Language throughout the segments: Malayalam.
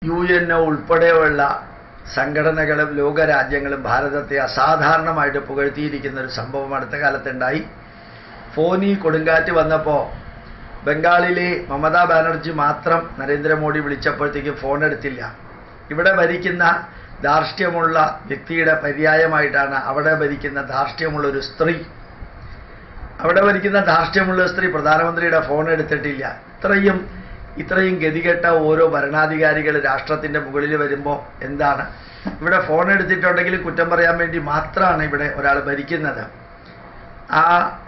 യു എൻ ഒ ഉൾപ്പെടെയുള്ള സംഘടനകളും ലോകരാജ്യങ്ങളും ഭാരതത്തെ അസാധാരണമായിട്ട് പുകഴ്ത്തിയിരിക്കുന്ന ഒരു സംഭവം അടുത്ത കാലത്തുണ്ടായി ഫോനി കൊടുങ്കാറ്റ് വന്നപ്പോൾ ബംഗാളിലെ മമതാ ബാനർജി മാത്രം നരേന്ദ്രമോദി വിളിച്ചപ്പോഴത്തേക്ക് ഫോൺ എടുത്തില്ല ഇവിടെ ഭരിക്കുന്ന ധാർഷ്ട്യമുള്ള വ്യക്തിയുടെ പര്യായമായിട്ടാണ് അവിടെ ഭരിക്കുന്ന ധാർഷ്ട്യമുള്ള ഒരു സ്ത്രീ അവിടെ ഭരിക്കുന്ന ധാർഷ്ട്യമുള്ള സ്ത്രീ പ്രധാനമന്ത്രിയുടെ ഫോൺ എടുത്തിട്ടില്ല ഇത്രയും ഇത്രയും ഗതികെട്ട ഓരോ ഭരണാധികാരികൾ രാഷ്ട്രത്തിന്റെ മുകളിൽ വരുമ്പോൾ എന്താണ് ഇവിടെ ഫോൺ എടുത്തിട്ടുണ്ടെങ്കിലും കുറ്റം പറയാൻ വേണ്ടി മാത്രമാണ് ഇവിടെ ഒരാൾ ഭരിക്കുന്നത് ആ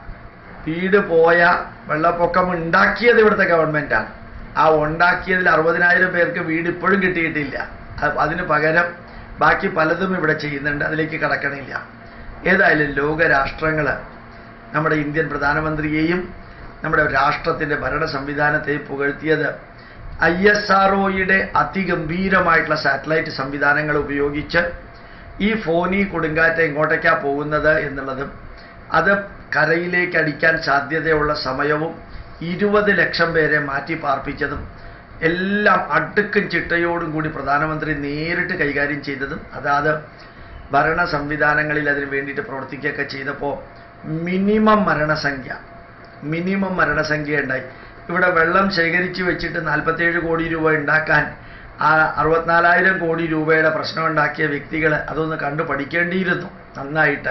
വീട് പോയ വെള്ളപ്പൊക്കം ഉണ്ടാക്കിയത് ഇവിടുത്തെ ഗവൺമെന്റാണ് ആ ഉണ്ടാക്കിയതിൽ അറുപതിനായിരം പേർക്ക് വീട് ഇപ്പോഴും കിട്ടിയിട്ടില്ല അത് അതിന് പകരം ബാക്കി പലതും ഇവിടെ ചെയ്യുന്നുണ്ട് അതിലേക്ക് കടക്കണില്ല ഏതായാലും ലോകരാഷ്ട്രങ്ങൾ നമ്മുടെ ഇന്ത്യൻ പ്രധാനമന്ത്രിയെയും നമ്മുടെ രാഷ്ട്രത്തിൻ്റെ ഭരണ സംവിധാനത്തെയും പുകഴ്ത്തിയത് ഐ എസ് ആർ ഒയുടെ അതിഗംഭീരമായിട്ടുള്ള സാറ്റലൈറ്റ് സംവിധാനങ്ങൾ ഉപയോഗിച്ച് ഈ ഫോനി കൊടുങ്കാറ്റ് എങ്ങോട്ടേക്കാണ് പോകുന്നത് എന്നുള്ളതും അത് കരയിലേക്ക് അടിക്കാൻ സാധ്യതയുള്ള സമയവും ഇരുപത് ലക്ഷം പേരെ മാറ്റി പാർപ്പിച്ചതും എല്ലാം അടുക്കും ചിട്ടയോടും കൂടി പ്രധാനമന്ത്രി നേരിട്ട് കൈകാര്യം ചെയ്തതും അതാത് ഭരണ സംവിധാനങ്ങളിൽ അതിന് വേണ്ടിയിട്ട് പ്രവർത്തിക്കുകയൊക്കെ ചെയ്തപ്പോൾ മിനിമം മരണസംഖ്യ മിനിമം മരണസംഖ്യ ഉണ്ടായി ഇവിടെ വെള്ളം ശേഖരിച്ചു വെച്ചിട്ട് നാൽപ്പത്തേഴ് കോടി രൂപ ഉണ്ടാക്കാൻ ആ അറുപത്തിനാലായിരം കോടി രൂപയുടെ പ്രശ്നം ഉണ്ടാക്കിയ വ്യക്തികൾ അതൊന്ന് കണ്ടു പഠിക്കേണ്ടിയിരുന്നു നന്നായിട്ട്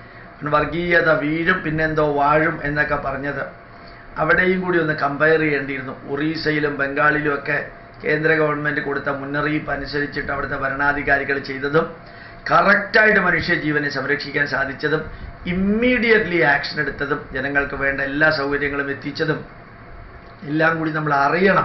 വർഗീയത വീഴും പിന്നെന്തോ വാഴും എന്നൊക്കെ പറഞ്ഞത് അവിടെയും കൂടി ഒന്ന് കമ്പയർ ചെയ്യേണ്ടിയിരുന്നു ഒറീസയിലും ബംഗാളിലും ഒക്കെ കേന്ദ്ര ഗവൺമെൻറ് കൊടുത്ത മുന്നറിയിപ്പ് അനുസരിച്ചിട്ട് അവിടുത്തെ ഭരണാധികാരികൾ ചെയ്തതും കറക്റ്റായിട്ട് മനുഷ്യജീവനെ സംരക്ഷിക്കാൻ സാധിച്ചതും ഇമ്മീഡിയറ്റ്ലി ആക്ഷൻ എടുത്തതും ജനങ്ങൾക്ക് വേണ്ട എല്ലാ സൗകര്യങ്ങളും എത്തിച്ചതും എല്ലാം കൂടി നമ്മൾ അറിയണം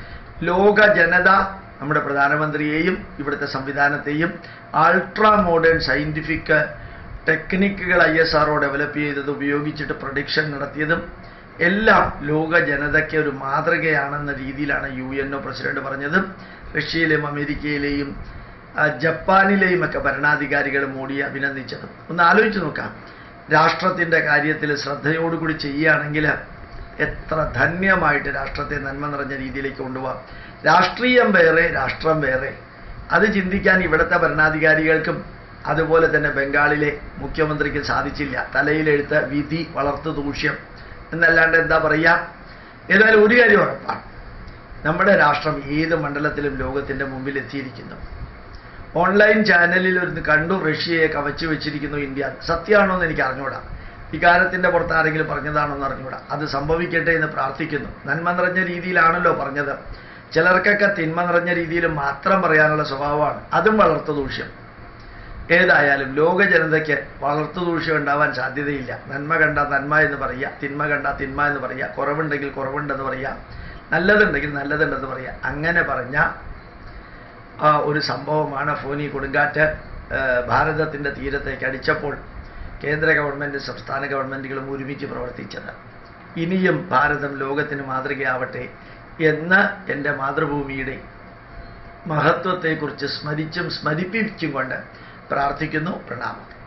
ലോക ജനത നമ്മുടെ പ്രധാനമന്ത്രിയെയും ഇവിടുത്തെ സംവിധാനത്തെയും അൾട്രാ മോഡേൺ സയൻറ്റിഫിക് ടെക്നിക്കുകൾ ഐ എസ് ആർ ഡെവലപ്പ് ചെയ്തത് ഉപയോഗിച്ചിട്ട് പ്രൊഡിക്ഷൻ നടത്തിയതും എല്ലാം ലോക ജനതയ്ക്ക് ഒരു മാതൃകയാണെന്ന രീതിയിലാണ് യു എൻ ഒ പ്രസിഡന്റ് പറഞ്ഞതും റഷ്യയിലെയും അമേരിക്കയിലെയും ആ, ജപ്പാനിലെയും ഒക്കെ ഭരണാധികാരികൾ മോഡിയെ അഭിനന്ദിച്ചതും ഒന്ന് ആലോചിച്ച് നോക്കാം രാഷ്ട്രത്തിൻ്റെ കാര്യത്തിൽ ശ്രദ്ധയോടുകൂടി ചെയ്യുകയാണെങ്കിൽ എത്ര ധന്യമായിട്ട് രാഷ്ട്രത്തെ നന്മ നിറഞ്ഞ രീതിയിലേക്ക് കൊണ്ടുപോകാം രാഷ്ട്രീയം വേറെ രാഷ്ട്രം വേറെ അത് ചിന്തിക്കാൻ ഇവിടുത്തെ ഭരണാധികാരികൾക്കും അതുപോലെ തന്നെ ബംഗാളിലെ മുഖ്യമന്ത്രിക്ക് സാധിച്ചില്ല തലയിലെഴുത്ത് വിധി വളർത്തു ദൂഷ്യം എന്നല്ലാണ്ട് എന്താ പറയുക ഏതായാലും ഒരു കാര്യം ഉറപ്പാണ് നമ്മുടെ രാഷ്ട്രം ഏത് മണ്ഡലത്തിലും ലോകത്തിൻ്റെ മുമ്പിൽ എത്തിയിരിക്കുന്നു ഓൺലൈൻ ചാനലിൽ ഒരു കണ്ടു റഷ്യയെ കവച്ചു വെച്ചിരിക്കുന്നു ഇന്ത്യ സത്യമാണോ എന്ന് എനിക്ക് അറിഞ്ഞൂടാ വികാരത്തിന്റെ പുറത്ത് ആരെങ്കിലും പറഞ്ഞതാണോ എന്ന് അറിഞ്ഞൂടാ അത് സംഭവിക്കട്ടെ എന്ന് പ്രാർത്ഥിക്കുന്നു നന്മ നിറഞ്ഞ രീതിയിലാണല്ലോ പറഞ്ഞത് ചിലർക്കൊക്കെ തിന്മ നിറഞ്ഞ രീതിയിൽ മാത്രം പറയാനുള്ള സ്വഭാവമാണ് അതും വളർത്തു ദൂഷ്യം ഏതായാലും ലോക ജനതയ്ക്ക് വളർത്തു ദൂഷ്യം ഉണ്ടാവാൻ സാധ്യതയില്ല നന്മ കണ്ട നന്മ എന്ന് പറയുക തിന്മ കണ്ട തിന്മ എന്ന് പറയുക കുറവുണ്ടെങ്കിൽ കുറവുണ്ടെന്ന് പറയുക നല്ലതുണ്ടെങ്കിൽ നല്ലതുണ്ടെന്ന് പറയുക അങ്ങനെ പറഞ്ഞ ആ ഒരു സംഭവമാണ് ഫോനി കൊടുങ്കാറ്റ് ആ, ഭാരതത്തിൻ്റെ തീരത്തേക്ക് അടിച്ചപ്പോൾ കേന്ദ്ര ഗവൺമെൻറ് സംസ്ഥാന ഗവൺമെൻറ്റുകളും ഒരുമിച്ച് പ്രവർത്തിച്ചത് ഇനിയും ഭാരതം ലോകത്തിന് മാതൃകയാവട്ടെ എന്ന് എൻ്റെ മാതൃഭൂമിയുടെ മഹത്വത്തെക്കുറിച്ച് സ്മരിച്ചും സ്മരിപ്പിച്ചും കൊണ്ട് പ്രാർത്ഥിക്കുന്നു പ്രണാമം